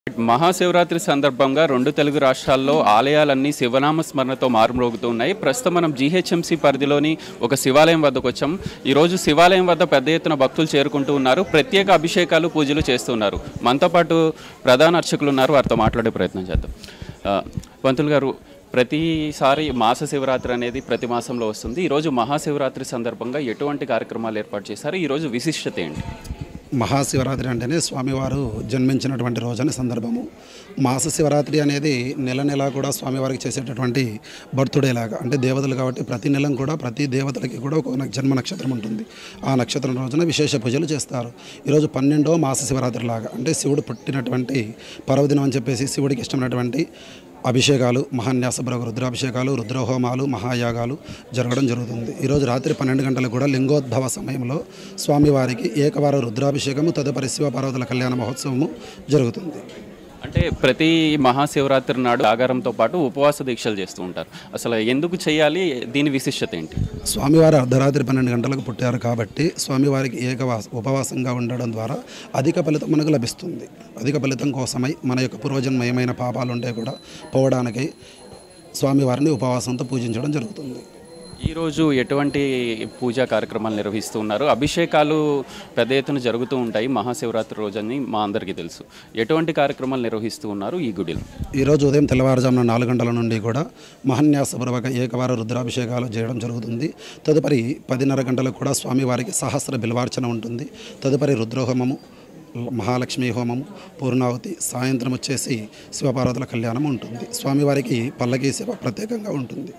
మహాశివరాత్రి సందర్భంగా రెండు తెలుగు రాష్ట్రాల్లో ఆలయాలన్నీ శివనామ స్మరణతో మారుమ్రోగుతూ ఉన్నాయి ప్రస్తుతం మనం జీహెచ్ఎంసీ పరిధిలోని ఒక శివాలయం వద్దకు వచ్చాం ఈరోజు శివాలయం వద్ద పెద్ద ఎత్తున భక్తులు చేరుకుంటూ ఉన్నారు ప్రత్యేక అభిషేకాలు పూజలు చేస్తున్నారు మనతో పాటు ప్రధాన అర్చకులు ఉన్నారు వారితో మాట్లాడే ప్రయత్నం చేద్దాం ఆ, పంతులు గారు ప్రతిసారి మాస శివరాత్రి అనేది ప్రతి మాసంలో వస్తుంది ఈరోజు మహాశివరాత్రి సందర్భంగా ఎటువంటి కార్యక్రమాలు ఏర్పాటు చేశారు ఈరోజు విశిష్టత ఏంటి మహాశివరాత్రి అంటేనే స్వామివారు జన్మించినటువంటి రోజని సందర్భము మాస శివరాత్రి అనేది నెల నెల కూడా స్వామివారికి చేసేటటువంటి బర్త్డే లాగా అంటే దేవతలు కాబట్టి ప్రతి నెల కూడా ప్రతి దేవతలకి కూడా ఒక న- జన్మ నక్షత్రం ఉంటుంది ఆ నక్షత్రం రోజున విశేష పూజలు చేస్తారు ఈరోజు పన్నెండవ మాస శివరాత్రి లాగా అంటే శివుడు పుట్టినటువంటి పర్వదినం అని చెప్పేసి శివుడికి ఇష్టమైనటువంటి అభిషేకాలు మహాన్యాసపురకు రుద్రాభిషేకాలు రుద్రహోమాలు మహాయాగాలు జరగడం జరుగుతుంది ఈరోజు రాత్రి పన్నెండు గంటలకు కూడా లింగోద్భవ సమయంలో స్వామివారికి ఏకవార రుద్రాభిషేకము తదుపరి శివ పార్వతుల కళ్యాణ మహోత్సవము జరుగుతుంది అంటే ప్రతి మహాశివరాత్రి నాడు ఆగారంతో పాటు ఉపవాస దీక్షలు చేస్తూ ఉంటారు అసలు ఎందుకు చేయాలి దీని విశిష్టత ఏంటి స్వామివారు అర్ధరాత్రి పన్నెండు గంటలకు పుట్టారు కాబట్టి స్వామివారికి ఏకవాస ఉపవాసంగా ఉండడం ద్వారా అధిక ఫలితం మనకు లభిస్తుంది అధిక ఫలితం కోసమై మన యొక్క పూర్వజన్మ ఏమైనా పాపాలు ఉంటే కూడా పోవడానికి స్వామివారిని ఉపవాసంతో పూజించడం జరుగుతుంది ఈరోజు ఎటువంటి పూజా కార్యక్రమాలు నిర్వహిస్తూ ఉన్నారు అభిషేకాలు పెద్ద ఎత్తున జరుగుతూ ఉంటాయి మహాశివరాత్రి రోజని మా అందరికీ తెలుసు ఎటువంటి కార్యక్రమాలు నిర్వహిస్తూ ఉన్నారు ఈ గుడిలో ఈరోజు ఉదయం తెల్లవారుజామున నాలుగు గంటల నుండి కూడా మహన్యాసపూర్వక ఏకవార రుద్రాభిషేకాలు చేయడం జరుగుతుంది తదుపరి పదిన్నర గంటలకు కూడా స్వామివారికి సహస్ర బిల్వార్చన ఉంటుంది తదుపరి రుద్రహోమము మహాలక్ష్మి హోమము పూర్ణావతి సాయంత్రం వచ్చేసి శివపార్వతుల కళ్యాణం ఉంటుంది స్వామివారికి పల్లకీ సేవ ప్రత్యేకంగా ఉంటుంది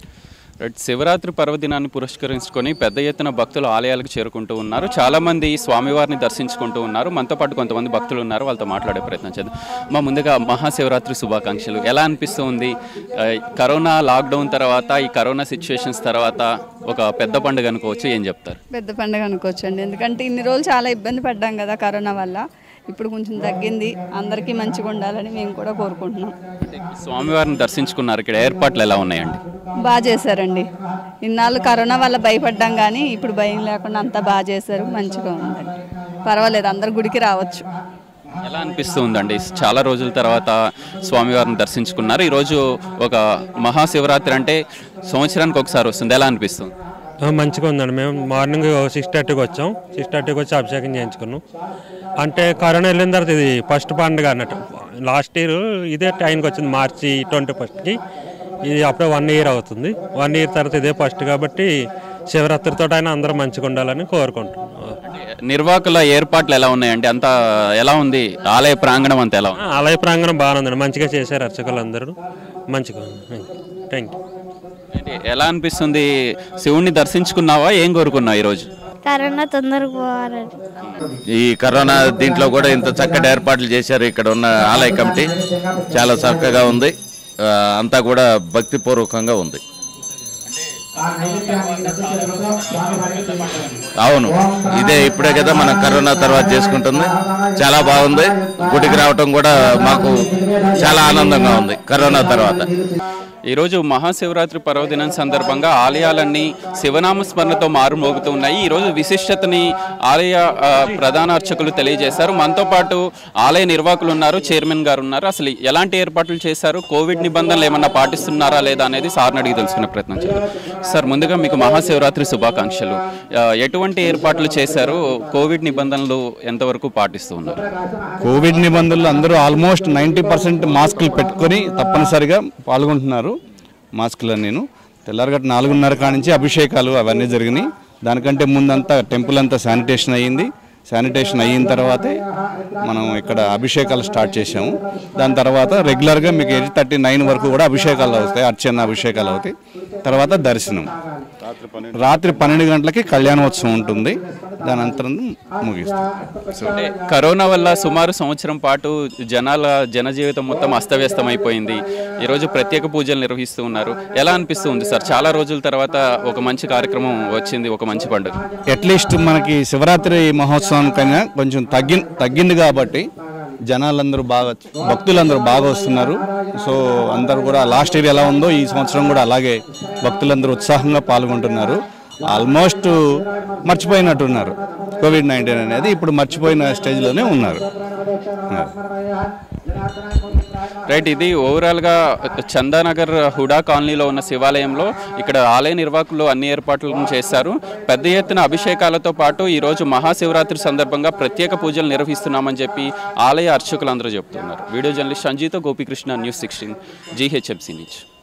రైట్ శివరాత్రి పర్వదినాన్ని పురస్కరించుకొని పెద్ద ఎత్తున భక్తులు ఆలయాలకు చేరుకుంటూ ఉన్నారు చాలా మంది స్వామివారిని దర్శించుకుంటూ ఉన్నారు మనతో పాటు కొంతమంది భక్తులు ఉన్నారు వాళ్ళతో మాట్లాడే ప్రయత్నం చేద్దాం మా ముందుగా మహాశివరాత్రి శుభాకాంక్షలు ఎలా అనిపిస్తుంది ఆ, కరోనా లాక్డౌన్ తర్వాత ఈ కరోనా సిచ్యువేషన్స్ తర్వాత ఒక పెద్ద పండుగ అనుకోవచ్చు ఏం చెప్తారు పెద్ద పండుగ అనుకోవచ్చండి ఎందుకంటే ఇన్ని రోజులు చాలా ఇబ్బంది పడ్డాం కదా కరోనా వల్ల ఇప్పుడు కొంచెం తగ్గింది అందరికీ మంచిగా ఉండాలని మేము కూడా కోరుకుంటున్నాం అంటే స్వామివారిని దర్శించుకున్నారు ఇక్కడ ఏర్పాట్లు ఎలా ఉన్నాయండి బాగా చేశారండి ఇన్నాళ్ళు కరోనా వల్ల భయపడ్డాం కానీ ఇప్పుడు భయం లేకుండా అంతా బాగా చేశారు మంచిగా ఉందండి పర్వాలేదు అందరు గుడికి రావచ్చు ఎలా అనిపిస్తుందండి చాలా రోజుల తర్వాత స్వామివారిని దర్శించుకున్నారు ఈరోజు ఒక మహాశివరాత్రి అంటే సంవత్సరానికి ఒకసారి వస్తుంది ఎలా అనిపిస్తుంది ఆ, మంచిగా ఉందండి మేము మార్నింగ్ సిక్స్ థర్టీకి వచ్చాం సిక్స్ థర్టీకి వచ్చి అభిషేకం చేయించుకున్నాం అంటే కరోనా వెళ్ళిన తర్వాత ఇది ఫస్ట్ పండుగ అన్నట్టు లాస్ట్ ఇయర్ ఇదే టైంకి వచ్చింది మార్చి ట్వంటీ ఫస్ట్కి ఇది అప్పుడే వన్ ఇయర్ అవుతుంది వన్ ఇయర్ తర్వాత ఇదే ఫస్ట్ కాబట్టి శివరాత్రితో అయినా అందరూ మంచిగా ఉండాలని కోరుకుంటున్నాం నిర్వాహకుల ఏర్పాట్లు ఎలా ఉన్నాయండి అంత ఎలా ఉంది ఆలయ ప్రాంగణం అంతా ఎలా ఉంది ఆ, ఆలయ ప్రాంగణం బాగానే ఉందండి మంచిగా చేశారు అర్చకులు అందరూ మంచిగా ఉంది థ్యాంక్ యూ అంటే ఎలా అనిపిస్తుంది శివుణ్ణి దర్శించుకున్నావా ఏం కోరుకున్నావు ఈరోజు కరోనా తొందరగా పోవాలని ఈ కరోనా దీంట్లో కూడా ఇంత చక్కటి ఏర్పాట్లు చేశారు ఇక్కడ ఉన్న ఆలయ కమిటీ చాలా చక్కగా ఉంది ఆ, అంతా కూడా భక్తిపూర్వకంగా ఉంది అవును ఇదే ఇప్పుడే కదా మనం కరోనా తర్వాత చేసుకుంటుంది చాలా బాగుంది గుడికి రావటం కూడా మాకు చాలా ఆనందంగా ఉంది కరోనా తర్వాత ఈరోజు మహాశివరాత్రి పర్వదినం సందర్భంగా ఆలయాలన్నీ శివనామ స్మరణతో మారుమోగుతూ ఉన్నాయి ఈరోజు విశిష్టతని ఆలయ ఆ, ప్రధాన అర్చకులు తెలియజేశారు మనతో పాటు ఆలయ నిర్వాహకులు ఉన్నారు చైర్మన్ గారు ఉన్నారు అసలు ఎలాంటి ఏర్పాట్లు చేశారు కోవిడ్ నిబంధనలు ఏమన్నా పాటిస్తున్నారా లేదా అనేది సార్ని అడిగి తెలుసుకునే ప్రయత్నం చేద్దాం సార్ ముందుగా మీకు మహాశివరాత్రి శుభాకాంక్షలు ఆ, ఎటువంటి ఏర్పాట్లు చేశారు కోవిడ్ నిబంధనలు ఎంతవరకు పాటిస్తూ ఉన్నారు కోవిడ్ నిబంధనలు అందరూ ఆల్మోస్ట్ నైంటీ పర్సెంట్ మాస్కులు పెట్టుకొని తప్పనిసరిగా పాల్గొంటున్నారు మాస్కులు నేను తెల్లారగట్ట నాలుగున్నర కాడ నుంచి అభిషేకాలు అవన్నీ జరిగినాయి దానికంటే ముందంతా టెంపుల్ అంతా శానిటేషన్ అయ్యింది శానిటేషన్ అయిన తర్వాతే మనం ఇక్కడ అభిషేకాలు స్టార్ట్ చేసాము దాని తర్వాత రెగ్యులర్గా మీకు ఎయిట్ థర్టీ నైన్ వరకు కూడా అభిషేకాలు అవుతాయి అర్చన అభిషేకాలు అవుతాయి తర్వాత దర్శనం రాత్రి పన్నెండు గంటలకి కళ్యాణోత్సవం ఉంటుంది దాని అంతరం ముగిస్తాం అంటే కరోనా వల్ల సుమారు సంవత్సరం పాటు జనాల జనజీవితం మొత్తం అస్తవ్యస్తం అయిపోయింది ఈరోజు ప్రత్యేక పూజలు నిర్వహిస్తూ ఉన్నారు ఎలా అనిపిస్తుంది సార్ చాలా రోజుల తర్వాత ఒక మంచి కార్యక్రమం వచ్చింది ఒక మంచి పండుగ అట్లీస్ట్ మనకి శివరాత్రి మహోత్సవానికైనా కొంచెం తగ్గి తగ్గింది కాబట్టి జనాలందరూ బాగా భక్తులందరూ బాగా వస్తున్నారు సో అందరూ కూడా లాస్ట్ ఇయర్ ఎలా ఉందో ఈ సంవత్సరం కూడా అలాగే భక్తులందరూ ఉత్సాహంగా పాల్గొంటున్నారు ఆల్మోస్ట్ మర్చిపోయినట్టున్నారు కోవిడ్ నైన్టీన్ అనేది ఇప్పుడు మర్చిపోయిన స్టేజ్లోనే ఉన్నారు రైట్ ఇది ఓవరాల్గా చందానగర్ హుడా కాలనీలో ఉన్న శివాలయంలో ఇక్కడ ఆలయ నిర్వాహకులు అన్ని ఏర్పాట్లను చేశారు పెద్ద ఎత్తున అభిషేకాలతో పాటు ఈరోజు మహాశివరాత్రి సందర్భంగా ప్రత్యేక పూజలు నిర్వహిస్తున్నామని చెప్పి ఆలయ అర్చకులందరూ చెప్తున్నారు వీడియో జర్నలిస్ట్ సంజీతో గోపికృష్ణ న్యూస్ సిక్స్టీన్ జీహెచ్ఎంసీ నుంచి